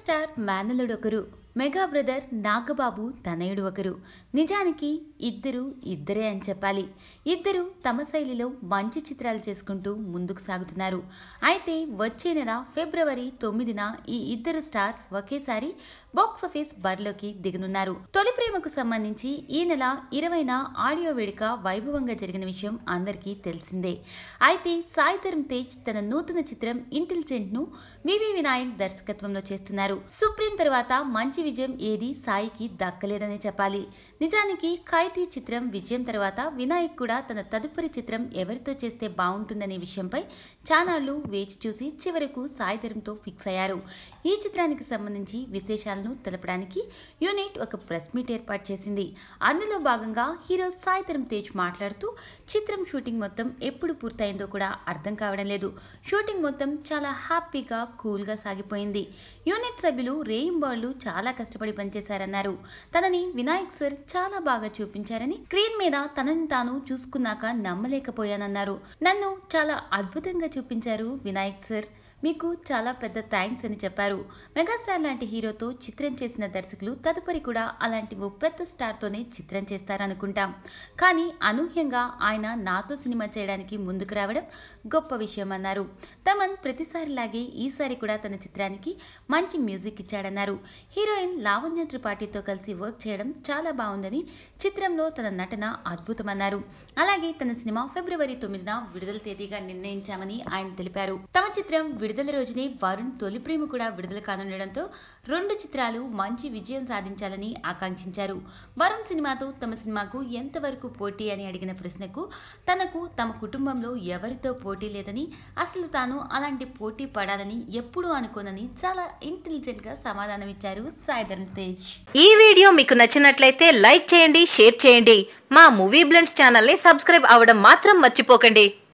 megastar మేనలుడు ఒకరు mega brother Nagababu తనయుడు ఒకరు నిజానికి ఇద్దరు ఇద్దరే అని చెప్పాలి ఇద్దరు తమ శైలిలో మంచి చిత్రాలు చేసుకుంటూ ముందుకు సాగుతున్నారు అయితే వచ్చే నెల ఫిబ్రవరి తొమ్మిదిన ఈ ఇద్దరు స్టార్స్ ఒకేసారి బాక్స్ ఆఫీస్ బరిలోకి దిగనున్నారు తొలి ప్రేమకు సంబంధించి ఈ నెల ఇరవైన ఆడియో వేడుక వైభవంగా జరిగిన విషయం అందరికీ తెలిసిందే అయితే సాయి ధరమ్ తేజ్ తన నూతన చిత్రం ఇంటెలిజెంట్ ను వివి వినాయక్ దర్శకత్వంలో చేస్తున్నారు సుప్రీం తర్వాత మంచి విజయం ఏది సాయికి దక్కలేదనే చెప్పాలి నిజానికి ఖైదీ చిత్రం విజయం తర్వాత వినాయక్ కూడా తన తదుపరి చిత్రం ఎవరితో చేస్తే బాగుంటుందనే విషయంపై చానాళ్లు వేచి చూసి చివరకు సాయి ధరంతో ఫిక్స్ అయ్యారు ఈ చిత్రానికి సంబంధించి విశేషాలను తెలపడానికి యూనిట్ ఒక ప్రెస్ మీట్ ఏర్పాటు చేసింది అందులో భాగంగా హీరో సాయి ధరం తేజ్ మాట్లాడుతూ చిత్రం షూటింగ్ మొత్తం ఎప్పుడు పూర్తయిందో కూడా అర్థం కావడం లేదు షూటింగ్ మొత్తం చాలా హ్యాపీగా కూల్గా సాగిపోయింది యూనిట్ సభ్యులు రేయింబాళ్లు చాలా కష్టపడి పనిచేశారన్నారు తనని వినాయక్ సార్ చాలా బాగా చూపించారని స్క్రీన్ మీద తనని తాను చూసుకున్నాక నమ్మలేకపోయానన్నారు నన్ను చాలా అద్భుతంగా చూపించారు వినాయక్ సార్ మీకు చాలా పెద్ద థ్యాంక్స్ అని చెప్పారు మెగాస్టార్ లాంటి హీరోతో చిత్రం చేసిన దర్శకులు తదుపరి కూడా అలాంటి ఓ పెద్ద స్టార్తోనే చిత్రం చేస్తారనుకుంటాం కానీ అనూహ్యంగా ఆయన నాతో సినిమా చేయడానికి ముందుకు రావడం గొప్ప విషయం అన్నారు తమన్ ప్రతిసారిలాగే ఈసారి కూడా తన చిత్రానికి మంచి మ్యూజిక్ ఇచ్చాడన్నారు హీరోయిన్ లావణ్య త్రిపాఠితో కలిసి వర్క్ చేయడం చాలా బాగుందని చిత్రంలో తన నటన అద్భుతమన్నారు అలాగే తన సినిమా ఫిబ్రవరి తొమ్మిదిన విడుదల తేదీగా నిర్ణయించామని ఆయన తెలిపారు తమ చిత్రం విడుదల రోజునే వరుణ్ తొలి ప్రేమ కూడా విడుదల కానుండడంతో రెండు చిత్రాలు మంచి విజయం సాధించాలని ఆకాంక్షించారు వరుణ్ సినిమాతో తమ సినిమాకు ఎంతవరకు పోటీ అని అడిగిన ప్రశ్నకు తనకు తమ కుటుంబంలో ఎవరితో పోటీ లేదని అసలు తాను అలాంటి పోటీ పడాలని ఎప్పుడూ అనుకోనని చాలా ఇంటెలిజెంట్ గా సమాధానం ఇచ్చారు సాయిధరం తేజ్ ఈ వీడియో మీకు నచ్చినట్లయితే లైక్ చేయండి షేర్ చేయండి మా మూవీ బ్లెండ్స్ ఛానల్ని సబ్స్క్రైబ్ అవ్వడం మాత్రం మర్చిపోకండి